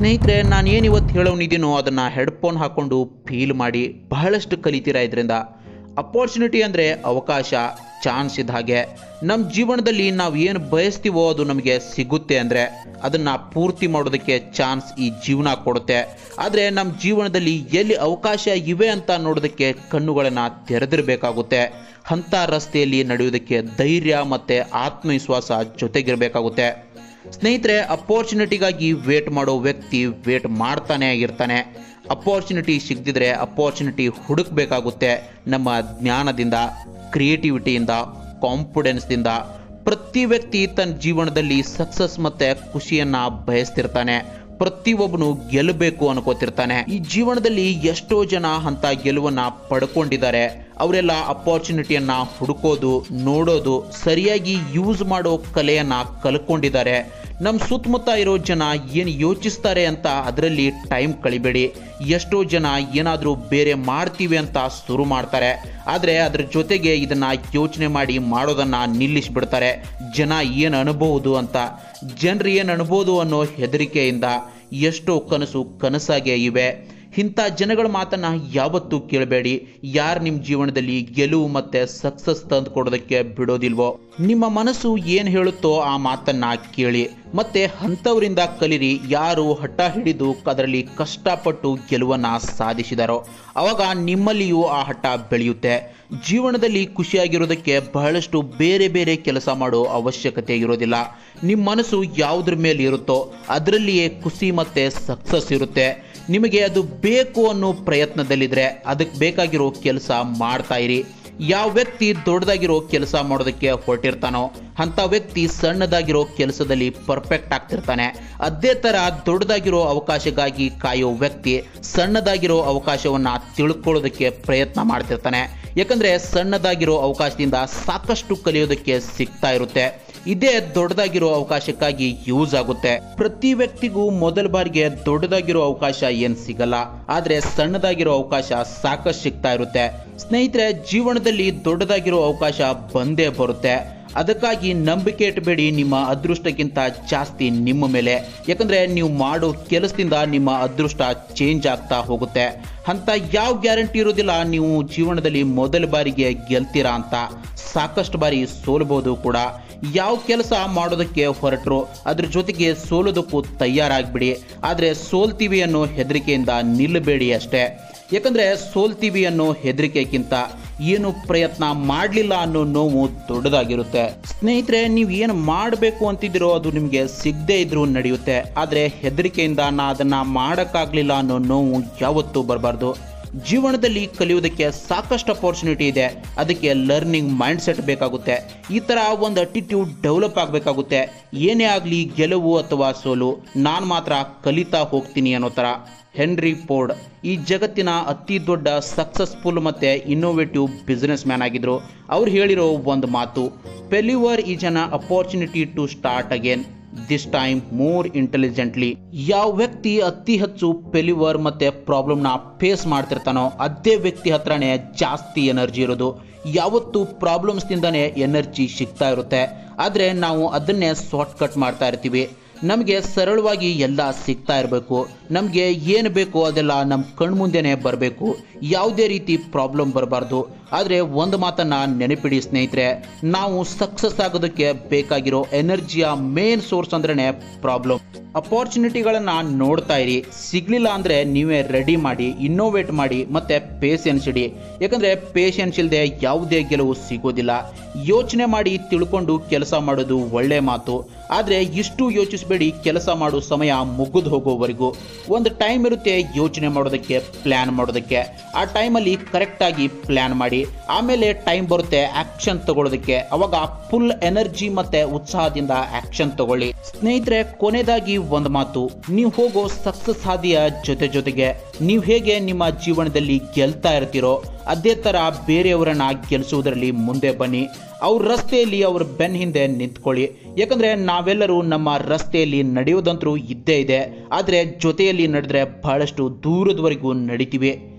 ಸ್ನೇಹಿತರೆ ನಾನು ಏನು ಇವತ್ತು ಹೇಳೋನಿದ್ದೀನೋ ಅದನ್ನು ಹೆಡ್ಫೋನ್ ಹಾಕ್ಕೊಂಡು ಫೀಲ್ ಮಾಡಿ ಬಹಳಷ್ಟು ಕಲಿತೀರಾ ಇದರಿಂದ ಅಪಾರ್ಚುನಿಟಿ ಅಂದರೆ ಅವಕಾಶ ಚಾನ್ಸ್ ಇದ್ದ ಹಾಗೆ ನಮ್ಮ ಜೀವನದಲ್ಲಿ ನಾವು ಏನು ಬಯಸ್ತೀವೋ ಅದು ನಮಗೆ ಸಿಗುತ್ತೆ ಅಂದರೆ ಅದನ್ನು ಪೂರ್ತಿ ಮಾಡೋದಕ್ಕೆ ಚಾನ್ಸ್ ಈ ಜೀವನ ಕೊಡುತ್ತೆ ಆದರೆ ನಮ್ಮ ಜೀವನದಲ್ಲಿ ಎಲ್ಲಿ ಅವಕಾಶ ಇವೆ ಅಂತ ನೋಡೋದಕ್ಕೆ ಕಣ್ಣುಗಳನ್ನು ತೆರೆದಿರಬೇಕಾಗುತ್ತೆ ಅಂಥ ರಸ್ತೆಯಲ್ಲಿ ನಡೆಯೋದಕ್ಕೆ ಧೈರ್ಯ ಮತ್ತು ಆತ್ಮವಿಶ್ವಾಸ ಜೊತೆಗಿರಬೇಕಾಗುತ್ತೆ ಸ್ನೇಹಿತರೆ ಅಪಾರ್ಚುನಿಟಿಗಾಗಿ ವೇಟ್ ಮಾಡೋ ವ್ಯಕ್ತಿ ವೇಟ್ ಮಾಡ್ತಾನೆ ಆಗಿರ್ತಾನೆ ಅಪಾರ್ಚುನಿಟಿ ಸಿಗದಿದ್ರೆ ಅಪಾರ್ಚುನಿಟಿ ಹುಡುಕ್ಬೇಕಾಗುತ್ತೆ ನಮ್ಮ ಜ್ಞಾನದಿಂದ ಕ್ರಿಯೇಟಿವಿಟಿಯಿಂದ ಕಾನ್ಫಿಡೆನ್ಸ್ದಿಂದ ಪ್ರತಿ ವ್ಯಕ್ತಿ ತನ್ನ ಜೀವನದಲ್ಲಿ ಸಕ್ಸಸ್ ಮತ್ತೆ ಖುಷಿಯನ್ನ ಬಯಸ್ತಿರ್ತಾನೆ ಪ್ರತಿಯೊಬ್ಬನು ಗೆಲ್ಲಬೇಕು ಅನ್ಕೋತಿರ್ತಾನೆ ಈ ಜೀವನದಲ್ಲಿ ಎಷ್ಟೋ ಜನ ಅಂತ ಗೆಲುವನ್ನ ಪಡ್ಕೊಂಡಿದ್ದಾರೆ ಅವರೆಲ್ಲ ಅಪಾರ್ಚುನಿಟಿಯನ್ನ ಹುಡುಕೋದು ನೋಡೋದು ಸರಿಯಾಗಿ ಯೂಸ್ ಮಾಡೋ ಕಲೆಯನ್ನ ಕಲ್ಕೊಂಡಿದ್ದಾರೆ ನಮ್ಮ ಸುತ್ತಮುತ್ತ ಇರೋ ಜನ ಏನು ಯೋಚಿಸ್ತಾರೆ ಅಂತ ಅದರಲ್ಲಿ ಟೈಮ್ ಕಳಿಬೇಡಿ ಎಷ್ಟೋ ಜನ ಏನಾದರೂ ಬೇರೆ ಮಾಡ್ತೀವಿ ಅಂತ ಶುರು ಮಾಡ್ತಾರೆ ಆದರೆ ಅದ್ರ ಜೊತೆಗೆ ಇದನ್ನು ಯೋಚನೆ ಮಾಡಿ ಮಾಡೋದನ್ನು ನಿಲ್ಲಿಸ್ಬಿಡ್ತಾರೆ ಜನ ಏನು ಅನ್ಬೋದು ಅಂತ ಜನರು ಏನು ಅನ್ಬೋದು ಅನ್ನೋ ಹೆದರಿಕೆಯಿಂದ ಎಷ್ಟೋ ಕನಸು ಕನಸಾಗೇ ಇವೆ ಇಂಥ ಜನಗಳ ಮಾತನ್ನ ಯಾವತ್ತೂ ಕೇಳಬೇಡಿ ಯಾರು ನಿಮ್ಮ ಜೀವನದಲ್ಲಿ ಗೆಲುವು ಮತ್ತೆ ಸಕ್ಸಸ್ ತಂದು ಕೊಡೋದಕ್ಕೆ ಬಿಡೋದಿಲ್ವೋ ನಿಮ್ಮ ಮನಸ್ಸು ಏನು ಹೇಳುತ್ತೋ ಆ ಮಾತನ್ನ ಕೇಳಿ ಮತ್ತೆ ಅಂಥವರಿಂದ ಕಲಿರಿ ಯಾರು ಹಠ ಹಿಡಿದು ಅದರಲ್ಲಿ ಕಷ್ಟಪಟ್ಟು ಗೆಲುವನ್ನ ಸಾಧಿಸಿದಾರೋ ಅವಾಗ ನಿಮ್ಮಲ್ಲಿಯೂ ಆ ಹಠ ಬೆಳೆಯುತ್ತೆ ಜೀವನದಲ್ಲಿ ಖುಷಿಯಾಗಿರೋದಕ್ಕೆ ಬಹಳಷ್ಟು ಬೇರೆ ಬೇರೆ ಕೆಲಸ ಮಾಡೋ ಅವಶ್ಯಕತೆ ಇರೋದಿಲ್ಲ ನಿಮ್ಮ ಮನಸ್ಸು ಯಾವುದ್ರ ಮೇಲೆ ಇರುತ್ತೋ ಅದರಲ್ಲಿಯೇ ಖುಷಿ ಮತ್ತೆ ಸಕ್ಸಸ್ ಇರುತ್ತೆ ನಿಮಗೆ ಅದು ಬೇಕು ಅನ್ನೋ ಪ್ರಯತ್ನದಲ್ಲಿದ್ರೆ ಅದಕ್ಕೆ ಬೇಕಾಗಿರೋ ಕೆಲಸ ಮಾಡ್ತಾ ಇರಿ ಯಾವ ವ್ಯಕ್ತಿ ದೊಡ್ಡದಾಗಿರೋ ಕೆಲಸ ಮಾಡೋದಕ್ಕೆ ಹೊರಟಿರ್ತಾನೋ ಅಂಥ ವ್ಯಕ್ತಿ ಸಣ್ಣದಾಗಿರೋ ಕೆಲಸದಲ್ಲಿ ಪರ್ಫೆಕ್ಟ್ ಆಗ್ತಿರ್ತಾನೆ ಅದೇ ಥರ ದೊಡ್ಡದಾಗಿರೋ ಅವಕಾಶಕ್ಕಾಗಿ ಕಾಯೋ ವ್ಯಕ್ತಿ ಸಣ್ಣದಾಗಿರೋ ಅವಕಾಶವನ್ನು ತಿಳ್ಕೊಳ್ಳೋದಕ್ಕೆ ಪ್ರಯತ್ನ ಮಾಡ್ತಿರ್ತಾನೆ ಯಾಕಂದರೆ ಸಣ್ಣದಾಗಿರೋ ಅವಕಾಶದಿಂದ ಸಾಕಷ್ಟು ಕಲಿಯೋದಕ್ಕೆ ಸಿಗ್ತಾ ಇರುತ್ತೆ ಇದೇ ದೊಡ್ಡದಾಗಿರೋ ಅವಕಾಶಕ್ಕಾಗಿ ಯೂಸ್ ಆಗುತ್ತೆ ಪ್ರತಿ ವ್ಯಕ್ತಿಗೂ ಮೊದಲ ಬಾರಿಗೆ ದೊಡ್ಡದಾಗಿರೋ ಅವಕಾಶ ಏನ್ ಸಿಗಲ್ಲ ಆದ್ರೆ ಸಣ್ಣದಾಗಿರೋ ಅವಕಾಶ ಸಾಕಷ್ಟು ಸಿಗ್ತಾ ಇರುತ್ತೆ ಸ್ನೇಹಿತರೆ ಜೀವನದಲ್ಲಿ ದೊಡ್ಡದಾಗಿರೋ ಅವಕಾಶ ಬಂದೇ ಬರುತ್ತೆ ಅದಕ್ಕಾಗಿ ನಂಬಿಕೆ ಇಟ್ಬೇಡಿ ನಿಮ್ಮ ಅದೃಷ್ಟಕ್ಕಿಂತ ಜಾಸ್ತಿ ನಿಮ್ಮ ಮೇಲೆ ಯಾಕಂದ್ರೆ ನೀವು ಮಾಡೋ ಕೆಲಸದಿಂದ ನಿಮ್ಮ ಅದೃಷ್ಟ ಚೇಂಜ್ ಆಗ್ತಾ ಹೋಗುತ್ತೆ ಅಂತ ಯಾವ ಗ್ಯಾರಂಟಿ ಇರೋದಿಲ್ಲ ನೀವು ಜೀವನದಲ್ಲಿ ಮೊದಲ ಬಾರಿಗೆ ಗೆಲ್ತೀರಾ ಅಂತ ಸಾಕಷ್ಟು ಬಾರಿ ಸೋಲ್ಬೋದು ಕೂಡ ಯಾವ ಕೆಲಸ ಮಾಡೋದಕ್ಕೆ ಹೊರಟರು ಅದ್ರ ಜೊತೆಗೆ ಸೋಲೋದಕ್ಕೂ ತಯಾರಾಗ್ಬಿಡಿ ಆದರೆ ಸೋಲ್ತೀವಿ ಅನ್ನೋ ಹೆದರಿಕೆಯಿಂದ ನಿಲ್ಲಬೇಡಿ ಅಷ್ಟೇ ಯಾಕಂದ್ರೆ ಸೋಲ್ತೀವಿ ಅನ್ನೋ ಹೆದರಿಕೆಗಿಂತ ಏನು ಪ್ರಯತ್ನ ಮಾಡಲಿಲ್ಲ ಅನ್ನೋ ನೋವು ದೊಡ್ಡದಾಗಿರುತ್ತೆ ಸ್ನೇಹಿತರೆ ನೀವು ಏನು ಮಾಡಬೇಕು ಅಂತಿದ್ದೀರೋ ಅದು ನಿಮಗೆ ಸಿಗದೇ ಇದ್ರೂ ನಡೆಯುತ್ತೆ ಆದರೆ ಹೆದರಿಕೆಯಿಂದ ನಾ ಅದನ್ನು ಮಾಡೋಕ್ಕಾಗಲಿಲ್ಲ ಅನ್ನೋ ನೋವು ಯಾವತ್ತೂ ಬರಬಾರ್ದು ಜೀವನದಲ್ಲಿ ಕಲಿಯೋದಕ್ಕೆ ಸಾಕಷ್ಟು ಅಪಾರ್ಚುನಿಟಿ ಇದೆ ಅದಕ್ಕೆ ಲರ್ನಿಂಗ್ ಮೈಂಡ್ ಸೆಟ್ ಬೇಕಾಗುತ್ತೆ ಈ ಥರ ಒಂದು ಅಟಿಟ್ಯೂಡ್ ಡೆವಲಪ್ ಆಗಬೇಕಾಗುತ್ತೆ ಏನೇ ಆಗಲಿ ಗೆಲುವು ಅಥವಾ ಸೋಲು ನಾನು ಮಾತ್ರ ಕಲಿತಾ ಹೋಗ್ತೀನಿ ಅನ್ನೋ ಥರ ಹೆನ್ರಿ ಫೋರ್ಡ್ ಈ ಜಗತ್ತಿನ ಅತಿ ದೊಡ್ಡ ಸಕ್ಸಸ್ಫುಲ್ ಮತ್ತು ಇನ್ನೋವೇಟಿವ್ ಬಿಸ್ನೆಸ್ ಮ್ಯಾನ್ ಆಗಿದ್ರು ಅವ್ರು ಹೇಳಿರೋ ಒಂದು ಮಾತು failure is an opportunity to start again this time more intelligently ಯಾವ ವ್ಯಕ್ತಿ ಅತಿ ಹೆಚ್ಚು ಫೆಲ್ಯೂವರ್ ಮತ್ತೆ ಪ್ರಾಬ್ಲಮ್ನ ಫೇಸ್ ಮಾಡ್ತಿರ್ತಾನೋ ಅದೇ ವ್ಯಕ್ತಿ ಹತ್ರನೇ ಜಾಸ್ತಿ ಎನರ್ಜಿ ಇರೋದು ಯಾವತ್ತು ಪ್ರಾಬ್ಲಮ್ಸ್ನಿಂದನೇ ಎನರ್ಜಿ ಸಿಗ್ತಾ ಇರುತ್ತೆ ಆದರೆ ನಾವು ಅದನ್ನೇ ಶಾರ್ಟ್ ಕಟ್ ಮಾಡ್ತಾ ಇರ್ತೀವಿ ನಮಗೆ ಸರಳವಾಗಿ ಎಲ್ಲ ಸಿಗ್ತಾ ಇರಬೇಕು ನಮಗೆ ಏನು ಬೇಕೋ ಅದೆಲ್ಲ ನಮ್ಮ ಕಣ್ಮುಂದೆನೇ ಬರಬೇಕು ಯಾವುದೇ ರೀತಿ ಪ್ರಾಬ್ಲಮ್ ಬರಬಾರ್ದು ಆದರೆ ಒಂದು ಮಾತನ್ನು ನೆನಪಿಡಿ ಸ್ನೇಹಿತರೆ ನಾವು ಸಕ್ಸಸ್ ಆಗೋದಕ್ಕೆ ಬೇಕಾಗಿರೋ ಎನರ್ಜಿಯ ಮೇನ್ ಸೋರ್ಸ್ ಅಂದ್ರೆ ಪ್ರಾಬ್ಲಮ್ ಅಪಾರ್ಚುನಿಟಿಗಳನ್ನು ನೋಡ್ತಾ ಇರಿ ಸಿಗ್ಲಿಲ್ಲ ಅಂದರೆ ನೀವೇ ರೆಡಿ ಮಾಡಿ ಇನ್ನೋವೇಟ್ ಮಾಡಿ ಮತ್ತೆ ಪೇಷನ್ಸ್ ಇಡಿ ಯಾಕಂದರೆ ಪೇಷನ್ಸ್ ಇಲ್ಲದೆ ಯಾವುದೇ ಗೆಲುವು ಸಿಗೋದಿಲ್ಲ ಯೋಚನೆ ಮಾಡಿ ತಿಳ್ಕೊಂಡು ಕೆಲಸ ಮಾಡೋದು ಒಳ್ಳೆ ಮಾತು ಆದರೆ ಇಷ್ಟು ಯೋಚಿಸಬೇಡಿ ಕೆಲಸ ಮಾಡೋ ಸಮಯ ಮುಗಿದು ಹೋಗೋವರೆಗೂ ಒಂದು ಟೈಮ್ ಇರುತ್ತೆ ಯೋಚನೆ ಮಾಡೋದಕ್ಕೆ ಪ್ಲ್ಯಾನ್ ಮಾಡೋದಕ್ಕೆ ಆ ಟೈಮಲ್ಲಿ ಕರೆಕ್ಟಾಗಿ ಪ್ಲ್ಯಾನ್ ಮಾಡಿ ಆಮೇಲೆ ಟೈಮ್ ಬರುತ್ತೆ ಆ್ಯಕ್ಷನ್ ತಗೊಳ್ಳೋದಕ್ಕೆ ಅವಾಗ ಫುಲ್ ಎನರ್ಜಿ ಮತ್ತು ಉತ್ಸಾಹದಿಂದ ಆ್ಯಕ್ಷನ್ ತಗೊಳ್ಳಿ ಸ್ನೇಹಿತರೆ ಕೊನೆಯದಾಗಿ ಒಂದು ಮಾತು ನೀವು ಹೋಗೋ ಸಕ್ಸಸ್ ಹಾದಿಯ ಜೊತೆ ಜೊತೆಗೆ ನೀವು ಹೇಗೆ ನಿಮ್ಮ ಜೀವನದಲ್ಲಿ ಗೆಲ್ತಾ ಇರ್ತೀರೋ ಅದೇ ಥರ ಬೇರೆಯವರನ್ನ ಗೆಲ್ಲಿಸುವುದರಲ್ಲಿ ಮುಂದೆ ಬನ್ನಿ ಅವ್ರ ರಸ್ತೆಯಲ್ಲಿ ಅವ್ರ ಬೆನ್ನ ಹಿಂದೆ ನಿಂತ್ಕೊಳ್ಳಿ ಯಾಕಂದರೆ ನಾವೆಲ್ಲರೂ ನಮ್ಮ ರಸ್ತೆಯಲ್ಲಿ ನಡೆಯೋದಂತರೂ ಇದ್ದೇ ಇದೆ ಆದರೆ ಜೊತೆಯಲ್ಲಿ ನಡೆದ್ರೆ ಬಹಳಷ್ಟು ದೂರದವರೆಗೂ ನಡಿತೀವಿ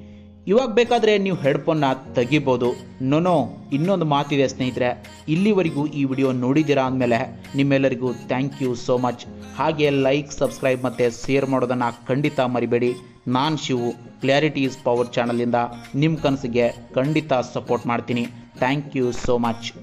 ಇವಾಗ ಬೇಕಾದರೆ ನೀವು ಹೆಡ್ಫೋನ್ನ ತೆಗಿಬೋದು ನೊನೋ ಇನ್ನೊಂದು ಮಾತಿದೆ ಸ್ನೇಹಿತರೆ ಇಲ್ಲಿವರೆಗೂ ಈ ವಿಡಿಯೋ ನೋಡಿದ್ದೀರಾ ಅಂದಮೇಲೆ ನಿಮ್ಮೆಲ್ಲರಿಗೂ ಥ್ಯಾಂಕ್ ಯು ಸೋ ಮಚ್ ಹಾಗೆ ಲೈಕ್ ಸಬ್ಸ್ಕ್ರೈಬ್ ಮತ್ತು ಶೇರ್ ಮಾಡೋದನ್ನು ಖಂಡಿತ ಮರಿಬೇಡಿ ನಾನು ಶಿವು ಕ್ಲಾರಿಟಿ ಇಸ್ ಪವರ್ ಚಾನಲಿಂದ ನಿಮ್ಮ ಕನಸಿಗೆ ಖಂಡಿತ ಸಪೋರ್ಟ್ ಮಾಡ್ತೀನಿ ಥ್ಯಾಂಕ್ ಯು ಸೋ ಮಚ್